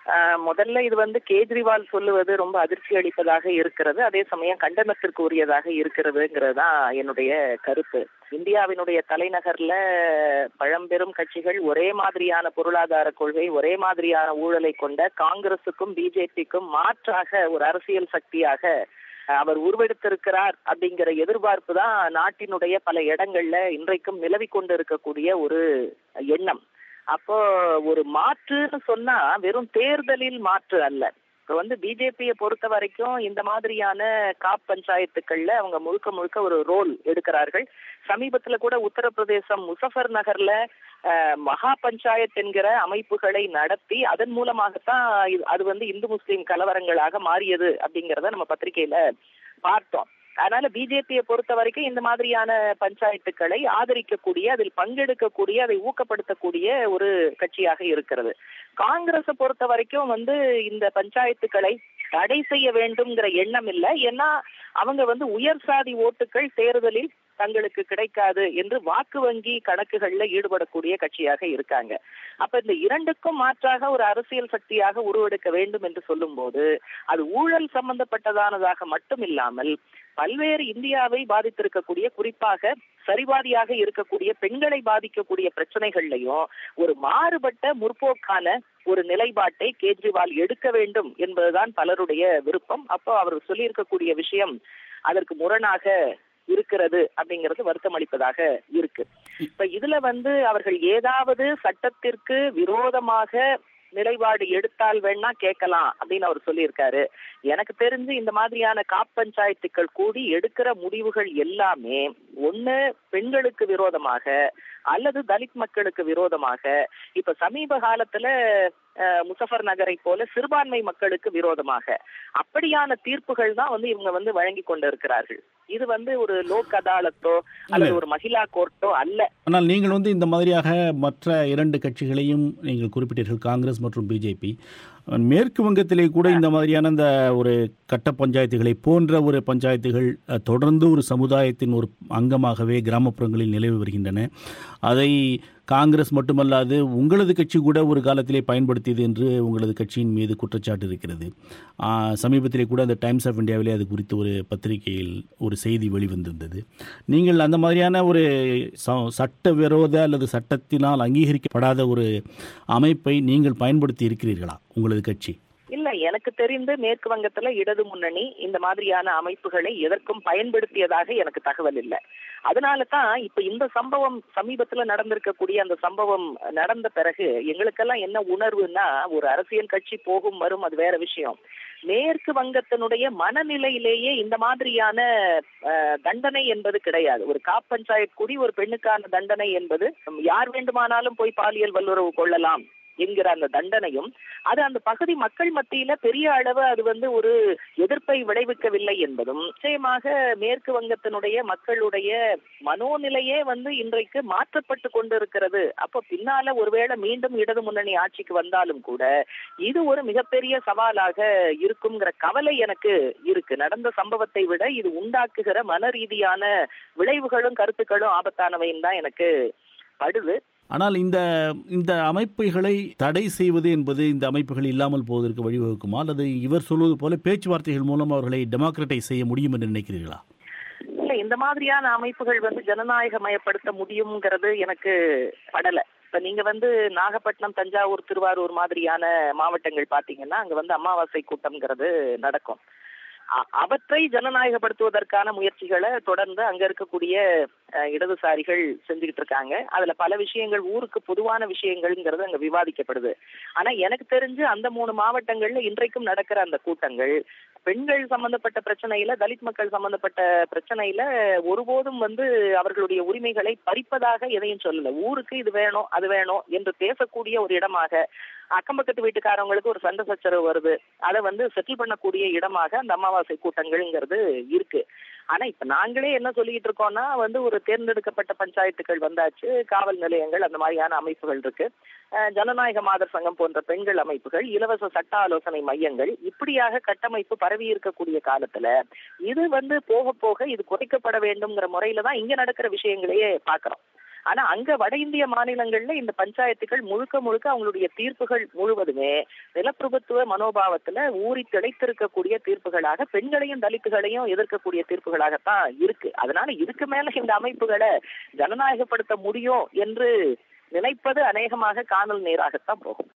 ஆஹ் முதல்ல இது வந்து கேஜ்ரிவால் சொல்லுவது ரொம்ப அதிர்ச்சி அளிப்பதாக இருக்கிறது அதே சமயம் கண்டனத்திற்கு உரியதாக இருக்கிறதுங்கிறது தான் என்னுடைய கருத்து இந்தியாவினுடைய தலைநகர்ல பழம்பெரும் கட்சிகள் ஒரே மாதிரியான பொருளாதார கொள்கை ஒரே மாதிரியான ஊழலை கொண்ட காங்கிரசுக்கும் பிஜேபிக்கும் மாற்றாக ஒரு அரசியல் சக்தியாக அவர் உருவெடுத்திருக்கிறார் அப்படிங்கிற எதிர்பார்ப்பு தான் நாட்டினுடைய பல இடங்கள்ல இன்றைக்கும் நிலவி கொண்டு இருக்கக்கூடிய ஒரு எண்ணம் அப்போ ஒரு மாற்றுன்னு சொன்னா வெறும் தேர்தலில் மாற்று அல்ல இப்ப வந்து பிஜேபியை பொறுத்த வரைக்கும் இந்த மாதிரியான காப் பஞ்சாயத்துக்கள்ல அவங்க முழுக்க முழுக்க ஒரு ரோல் எடுக்கிறார்கள் சமீபத்துல கூட உத்தரப்பிரதேசம் முசஃபர் நகர்ல மகா பஞ்சாயத் என்கிற அமைப்புகளை நடத்தி அதன் மூலமாகத்தான் அது வந்து இந்து முஸ்லீம் கலவரங்களாக மாறியது அப்படிங்கறத நம்ம பத்திரிகையில பார்த்தோம் அதனால பிஜேபியை பொறுத்த வரைக்கும் இந்த மாதிரியான பஞ்சாயத்துக்களை ஆதரிக்கக்கூடிய அதில் பங்கெடுக்கக்கூடிய அதை ஊக்கப்படுத்தக்கூடிய ஒரு கட்சியாக இருக்கிறது காங்கிரஸை பொறுத்த வரைக்கும் வந்து இந்த பஞ்சாயத்துக்களை தடை செய்ய வேண்டும்ங்கிற எண்ணம் இல்லை ஏன்னா அவங்க வந்து உயர் சாதி ஓட்டுகள் தேர்தலில் தங்களுக்கு கிடைக்காது என்று வாக்கு வங்கி கணக்குகள்ல ஈடுபடக்கூடிய கட்சியாக இருக்காங்க அப்ப இந்த இரண்டுக்கும் மாற்றாக ஒரு அரசியல் சக்தியாக உருவெடுக்க வேண்டும் என்று சொல்லும் போது அது ஊழல் சம்பந்தப்பட்டதானதாக மட்டும் இல்லாமல் பல்வேறு இந்தியாவை பாதித்திருக்கக்கூடிய குறிப்பாக சரிவாதியாக இருக்கக்கூடிய பெண்களை பாதிக்கக்கூடிய பிரச்சனைகள்லையும் ஒரு மாறுபட்ட முற்போக்கான ஒரு நிலைப்பாட்டை கேஜ்ரிவால் எடுக்க வேண்டும் என்பதுதான் பலருடைய விருப்பம் அப்போ அவர் சொல்லியிருக்கக்கூடிய விஷயம் அதற்கு முரணாக இருக்கிறது அப்படிங்கிறது வருத்தம் அளிப்பதாக இருக்கு இப்ப இதுல வந்து அவர்கள் ஏதாவது சட்டத்திற்கு விரோதமாக நிலைப்பாடு எடுத்தால் வேணா கேட்கலாம் அப்படின்னு அவர் சொல்லியிருக்காரு எனக்கு தெரிஞ்சு இந்த மாதிரியான காப் பஞ்சாயத்துக்கள் கூடி எடுக்கிற முடிவுகள் எல்லாமே ஒண்ணு பெண்களுக்கு விரோதமாக அல்லது தலித் மக்களுக்கு விரோதமாக இப்ப சமீப காலத்துல முசஃபர் நகரை போல சிறுபான்மை மக்களுக்கு விரோதமாக அப்படியான தீர்ப்புகள் தான் வந்து இவங்க வந்து வழங்கி கொண்டு இருக்கிறார்கள் இது வந்து ஒரு லோக் அதாலத்தோ அல்லது ஒரு மகிழா கோர்ட்டோ அல்ல ஆனால் நீங்கள் வந்து இந்த மாதிரியாக மற்ற இரண்டு கட்சிகளையும் நீங்கள் குறிப்பிட்டீர்கள் காங்கிரஸ் மற்றும் பிஜேபி மேற்கு வங்கத்திலே கூட இந்த மாதிரியான இந்த ஒரு கட்ட பஞ்சாயத்துகளை போன்ற ஒரு பஞ்சாயத்துகள் தொடர்ந்து ஒரு சமுதாயத்தின் ஒரு அங்கமாகவே கிராமப்புறங்களில் நிலவி வருகின்றன அதை காங்கிரஸ் மட்டுமல்லாது உங்களது கட்சி கூட ஒரு காலத்திலே பயன்படுத்தியது என்று உங்களது கட்சியின் மீது குற்றச்சாட்டு இருக்கிறது சமீபத்திலே கூட அந்த டைம்ஸ் ஆஃப் இந்தியாவிலே அது குறித்து ஒரு பத்திரிகையில் ஒரு செய்தி வெளிவந்திருந்தது நீங்கள் அந்த மாதிரியான ஒரு சட்ட விரோத அல்லது சட்டத்தினால் அங்கீகரிக்கப்படாத ஒரு அமைப்பை நீங்கள் பயன்படுத்தி இருக்கிறீர்களா உங்களது கட்சி இல்ல எனக்கு தெரிந்து மேற்கு வங்கத்துல இடது முன்னணி இந்த மாதிரியான அமைப்புகளை எதற்கும் பயன்படுத்தியதாக எனக்கு தகவல் இல்லை அதனால தான் இப்ப இந்த சம்பவம் சமீபத்துல நடந்திருக்கக்கூடிய அந்த சம்பவம் நடந்த பிறகு எங்களுக்கெல்லாம் என்ன உணர்வுன்னா ஒரு அரசியல் கட்சி போகும் வரும் அது வேற விஷயம் மேற்கு வங்கத்தினுடைய மனநிலையிலேயே இந்த மாதிரியான தண்டனை என்பது கிடையாது ஒரு காப் பஞ்சாயத் கூடி ஒரு பெண்ணுக்கான தண்டனை என்பது யார் வேண்டுமானாலும் போய் பாலியல் வல்லுறவு கொள்ளலாம் என்கிற அந்த தண்டனையும் அது அந்த பகுதி மக்கள் மத்தியில பெரிய அளவு அது வந்து ஒரு எதிர்ப்பை விளைவிக்கவில்லை என்பதும் நிச்சயமாக மேற்கு வங்கத்தினுடைய மக்களுடைய மனோநிலையே வந்து இன்றைக்கு மாற்றப்பட்டு கொண்டிருக்கிறது அப்போ பின்னால ஒருவேளை மீண்டும் இடது முன்னணி ஆட்சிக்கு வந்தாலும் கூட இது ஒரு மிகப்பெரிய சவாலாக இருக்குங்கிற கவலை எனக்கு இருக்கு நடந்த சம்பவத்தை விட இது உண்டாக்குகிற மன ரீதியான விளைவுகளும் கருத்துக்களும் ஆபத்தானவைன்னு தான் எனக்கு படுது ஆனால் இந்த இந்த அமைப்புகளை தடை செய்வது என்பது இந்த அமைப்புகள் இல்லாமல் போவதற்கு வழிவகுக்குமா அல்லது இவர் சொல்வது போல பேச்சுவார்த்தைகள் மூலம் அவர்களை டெமோக்ரட்டைஸ் செய்ய முடியும் என்று நினைக்கிறீர்களா இல்ல இந்த மாதிரியான அமைப்புகள் வந்து ஜனநாயகமயப்படுத்த முடியுங்கிறது எனக்கு படல இப்ப நீங்க வந்து நாகப்பட்டினம் தஞ்சாவூர் திருவாரூர் மாதிரியான மாவட்டங்கள் பாத்தீங்கன்னா அங்க வந்து அமாவாசை கூட்டம்ங்கிறது நடக்கும் அவற்றை ஜனநாயகப்படுத்துவதற்கான முயற்சிகளை தொடர்ந்து அங்க இருக்கக்கூடிய இடதுசாரிகள் செஞ்சுக்கிட்டு இருக்காங்க அதுல பல விஷயங்கள் ஊருக்கு பொதுவான விஷயங்கள்ங்கிறது அங்க விவாதிக்கப்படுது ஆனா எனக்கு தெரிஞ்சு அந்த மூணு மாவட்டங்கள்ல இன்றைக்கும் நடக்கிற அந்த கூட்டங்கள் பெண்கள் சம்பந்தப்பட்ட பிரச்சனையில தலித் மக்கள் சம்பந்தப்பட்ட பிரச்சனையில ஒருபோதும் வந்து அவர்களுடைய உரிமைகளை பறிப்பதாக எதையும் சொல்லல ஊருக்கு இது வேணும் அது வேணும் என்று பேசக்கூடிய ஒரு இடமாக அக்கம் பக்கத்து வீட்டுக்காரவங்களுக்கு ஒரு சண்டை சச்சரவு வருது அதை வந்து செட்டில் பண்ணக்கூடிய இடமாக அந்த அமாவாசை கூட்டங்கள்ங்கிறது இருக்கு ஆனா இப்ப நாங்களே என்ன சொல்லிட்டு இருக்கோம்னா வந்து ஒரு தேர்ந்தெடுக்கப்பட்ட பஞ்சாயத்துகள் வந்தாச்சு காவல் நிலையங்கள் அந்த மாதிரியான அமைப்புகள் இருக்கு ஜனநாயக மாதர் சங்கம் போன்ற பெண்கள் அமைப்புகள் இலவச சட்ட ஆலோசனை மையங்கள் இப்படியாக கட்டமைப்பு பரவி இருக்கக்கூடிய காலத்துல இது வந்து போக போக இது குறைக்கப்பட வேண்டும்ங்கிற முறையில தான் இங்க நடக்கிற விஷயங்களையே பாக்குறோம் ஆனா அங்க வட இந்திய மாநிலங்கள்ல இந்த பஞ்சாயத்துகள் முழுக்க முழுக்க அவங்களுடைய தீர்ப்புகள் முழுவதுமே நிலப்பிரபுத்துவ மனோபாவத்துல ஊறி திளைத்திருக்கக்கூடிய தீர்ப்புகளாக பெண்களையும் தலித்துகளையும் எதிர்க்கக்கூடிய தீர்ப்புகளாகத்தான் இருக்கு அதனால இதுக்கு மேல இந்த அமைப்புகளை ஜனநாயகப்படுத்த முடியும் என்று நினைப்பது அநேகமாக காணல் நீராகத்தான் போகும்